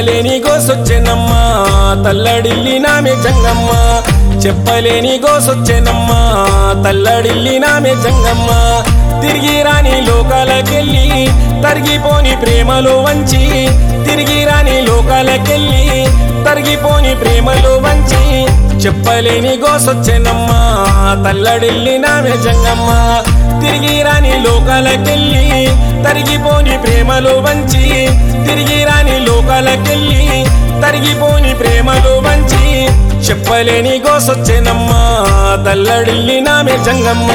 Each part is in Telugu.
చెప్పలేని గోసొచ్చెనమ్మ తల్లడిల్లి నామే జంగమ్మ చెప్పలేని గోసొచ్చెనమ్మ తల్లడిల్లి నామే జంగమ్మ తిరిగి రాని లోకాలకెళ్ళి తరిగిపోని ప్రేమలో వంచి తిరిగి రాని లోకాలకెళ్ళి తరిగిపోని ప్రేమలో వంచి చెప్పలేని గోసొచ్చెనమ్మ తల్లడిల్లి నామే జంగమ్మ తిరిగి రాని లోకాలకెళ్ళి తరిగిపోని ప్రేమలో వంచి తిరిగి రాని లోకాలకెళ్ళి తరిగిపోని ప్రేమలో వంచి చెప్పలేని గోసొచ్చెనమ్మ తల్లడిల్లి నామే జంగమ్మ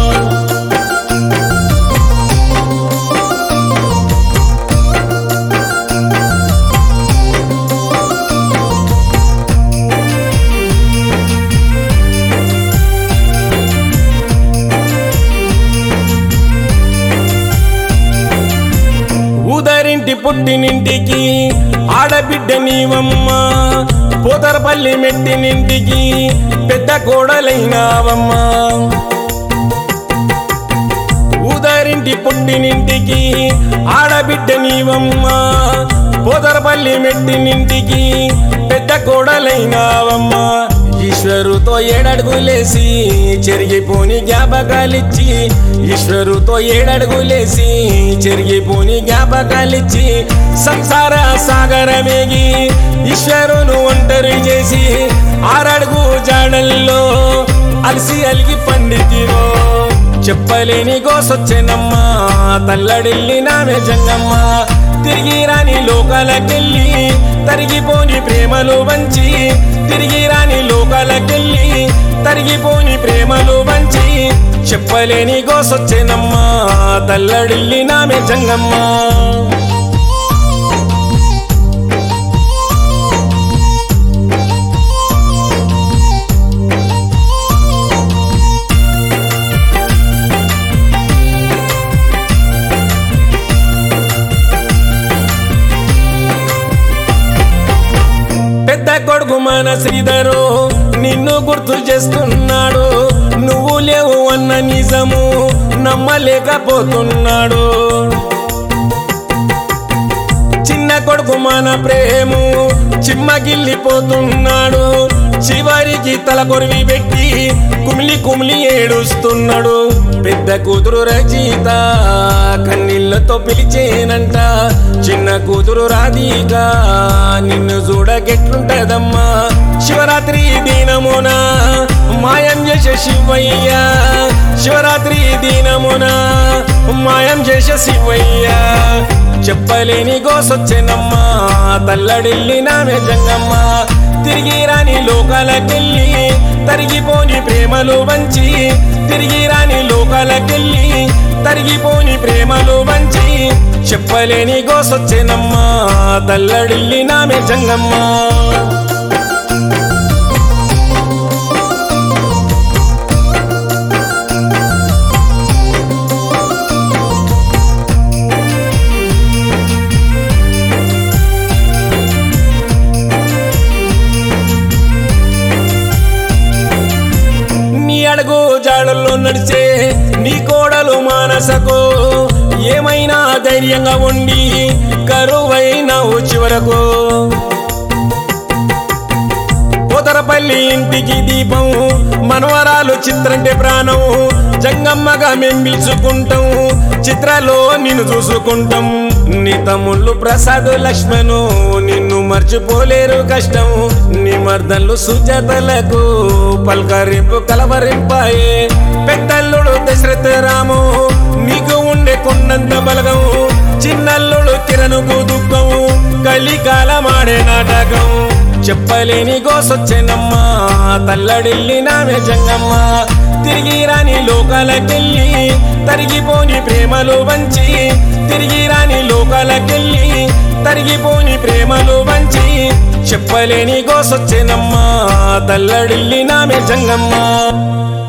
ఉదరింటి పుట్టినింటికి ఆడబిడ్డ నీవమ్మ పోతరపల్లి మెట్టినింటికి పెద్ద కోడలైనావమ్మ ఉదరింటి పుట్టినింటికి ఆడబిడ్డ నీవమ్మ పోతరపల్లి మెట్టినింటికి పెద్ద కోడలైనావమ్మ ఈశ్వరుతో ఏడడుగులేసి చెరిగిపోని జ్ఞాపకాలిచ్చి ఈశ్వరుతో ఏడడుగులేసి చెరిగిపోని జ్ఞాపకాలిచ్చి సంసార సాగరమేగి ఈశ్వరును ఒంటరి చేసి ఆరడుగు జాడల్లో అలసి అలిగి పండితిరో చెప్పలేని గోసొచ్చెనమ్మ తల్లడిల్లి నామే జంగమ్మ తిరిగి రాని లోకాలకెళ్ళి తరిగిపోని ప్రేమలు వంచి తిరిగి రాని లోకాలకెళ్ళి తరిగిపోని ప్రేమలు వంచి చెప్పలేని గోసొచ్చెనమ్మ తల్లడిల్లి నామే జంగమ్మ పెద్ద కొడుకు మన శ్రీధరు నిన్ను గుర్తు చేస్తున్నాడు నువ్వు లేవు అన్న నిజము నమ్మలేకపోతున్నాడు చిన్న కొడుకు మన ప్రేము చిమ్మగిల్లిపోతున్నాడు చివరికి తల కొరివి పెట్టి కుమిలి కుమిలి ఏడుస్తున్నాడు పెద్ద కూతురు రచయిత కన్నీళ్లతో పిలిచేనంట చిన్న కూతురు రాధిక నిన్ను చూడగెట్లుంటదమ్మా శివరాత్రి దినమున మాయం చేసే శివయ్య శివరాత్రి దినమున మాయం చేసే శివయ్య చెప్పలేని గోసొచ్చెనమ్మ తల్లడిల్లి నామే జంగమ్మ తిరిగి రాని లోకాలకెళ్ళి తరిగిపోని ప్రేమలు వంచి తిరిగి రాని లోకాలకెళ్ళి తరిగిపోని ప్రేమలు వంచి చెప్పలేని గోసొచ్చెనమ్మ తల్లడిల్లి నామే జంగమ్మ నీ అడుగు జాడల్లో నడిచే నీ కోడలు మానసకు ఏమైనా ధైర్యంగా ఉండి కరువైనావు చివరకు పోతరపల్లి ఇంటికి దీపం మనవరాలు చిత్రంటే ప్రాణం జంగమ్మగా మేం పిలుచుకుంటాం చిత్రాలో నిన్ను చూసుకుంటాం నీ తమ్ముళ్ళు ప్రసాద్ లక్ష్మణు నిన్ను మర్చిపోలేరు కష్టం నీ మర్దళ్ళు సుజాతలకు పల్కరింపు కలవరింపాయే పెద్దల్లుడు దశరథ రాము నీకు ఉండే కొండంత బలగం చిన్నల్లుడు కిరణుకు దుఃఖం కలికాలమాడే నాటకం చెప్పలేని గోసొచ్చెనమ్మ తల్లడిల్లి నామే జంగమ్మ తిరిగి రాని లోకాలకెళ్ళి తరిగిపోని ప్రేమలు వంచి తిరిగి రాని లోకాలకెళ్ళి తరిగిపోని ప్రేమలు వంచి చెప్పలేని గోసొచ్చెనమ్మ తల్లడిల్లి నామే జంగమ్మ